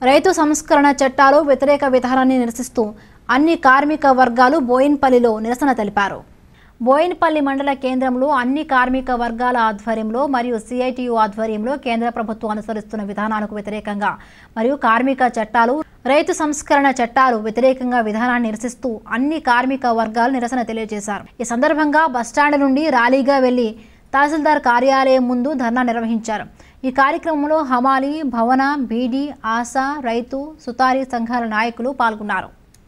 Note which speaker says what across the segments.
Speaker 1: రైతు సంస్కరణ చట్టాలు వ్యతిరేక విధానాన్ని నిరసిస్తూ అన్ని కార్మిక వర్గాలు బోయిన్పల్లిలో నిరసన తెలిపారు బోయిన్పల్లి మండల కేంద్రంలో అన్ని కార్మిక వర్గాల ఆధ్వర్యంలో మరియు సిఐటియు ఆధ్వర్యంలో కేంద్ర ప్రభుత్వం అనుసరిస్తున్న విధానాలకు వ్యతిరేకంగా మరియు కార్మిక చట్టాలు రైతు సంస్కరణ చట్టాలు వ్యతిరేకంగా విధానాన్ని నిరసిస్తూ అన్ని కార్మిక వర్గాలు నిరసన తెలియజేశారు ఈ సందర్భంగా బస్టాండ్ నుండి ర్యాలీగా వెళ్లి తహసీల్దార్ కార్యాలయం ముందు ధర్నా నిర్వహించారు ఈ కార్యక్రమంలో హమాలి భవన బీడీ ఆశా రైతు సుతారీ సంఘాల నాయకులు పాల్గొన్నారు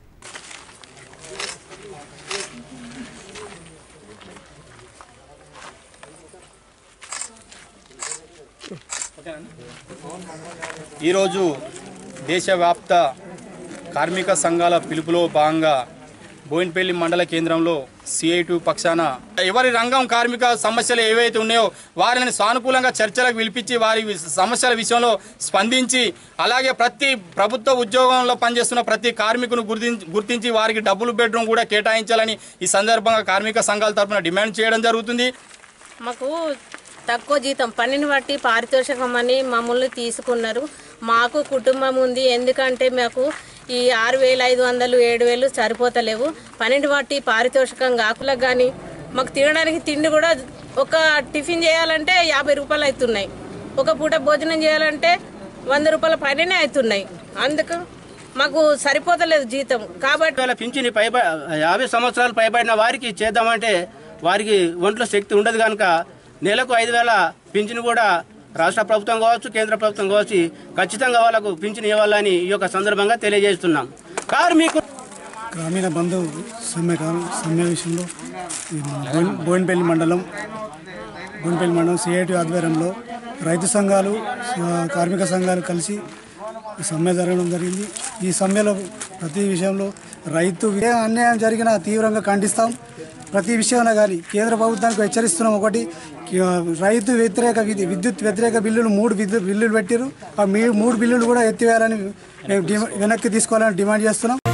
Speaker 2: ఈరోజు దేశవ్యాప్త కార్మిక సంఘాల పిలుపులో భాగంగా బోయిన్పల్లి మండల కేంద్రంలో సిఐటు పక్షాన ఎవరి రంగం కార్మిక సమస్యలు ఏవైతే ఉన్నాయో వారిని సానుకూలంగా చర్చలకు పిలిపించి వారి వి- సమస్యల విషయంలో స్పందించి అలాగే ప్రతి ప్రభుత్వ ఉద్యోగంలో పనిచేస్తున్న ప్రతి కార్మికును గుర్తించి గుర్తించి వారికి డబుల్ బెడ్రూమ్ కూడా కేటాయించాలని ఈ సందర్భంగా కార్మిక సంఘాల తరఫున డిమాండ్ చేయడం జరుగుతుంది
Speaker 3: మాకు తక్కువ జీతం పనిని బట్టి పారితోషికం అని మమ్మల్ని తీసుకున్నారు మాకు కుటుంబం ఉంది ఎందుకంటే మాకు ఈ ఆరు వేలు ఐదు వందలు ఏడు వేలు సరిపోతలేవు పనిని బట్టి పారితోషికం కాకులకు కానీ మాకు తినడానికి తిండి కూడా ఒక టిఫిన్ చేయాలంటే యాభై రూపాయలు అవుతున్నాయి ఒక పూట భోజనం చేయాలంటే వంద రూపాయల పైననే అవుతున్నాయి అందుకు మాకు సరిపోతలేదు జీతం కాబట్టి
Speaker 4: వేల పింఛని పైబ యాభై సంవత్సరాలు పైబడిన వారికి చేద్దామంటే వారికి ఒంట్లో శక్తి ఉండదు కనుక నెలకు ఐదు వేల పింఛను కూడా రాష్ట్ర ప్రభుత్వం కావచ్చు కేంద్ర ప్రభుత్వం కావచ్చు ఖచ్చితంగా వాళ్ళకు పింఛను ఇవ్వాలని ఈ యొక్క సందర్భంగా తెలియజేస్తున్నాం కార్మికులు
Speaker 5: గ్రామీణ బంధు సమ్మె కాలం సమ్మె విషయంలో ఈ బోయిన్ బోయినపల్లి మండలం బోయినపల్లి మండలం సిఐటి ఆధ్వర్యంలో రైతు సంఘాలు ఆ, కార్మిక సంఘాలు కలిసి ఈ సమ్మె జరగడం జరిగింది ఈ సమ్మెలో ప్రతి విషయంలో రైతు ఏ అన్యాయం జరిగినా తీవ్రంగా ఖండిస్తాం ప్రతి విషయంలో కానీ కేంద్ర ప్రభుత్వానికి హెచ్చరిస్తున్నాం ఒకటి ఆ, రైతు వ్యతిరేక విద్యు- విద్యుత్ వ్యతిరేక బిల్లులు మూడు విద్యుత్ బిల్లులు పెట్టారు ఆ మీ మూడు బిల్లులు కూడా ఎత్తివేయాలని మేము డిమా- వెనక్కి తీసుకోవాలని డిమాండ్ చేస్తున్నాం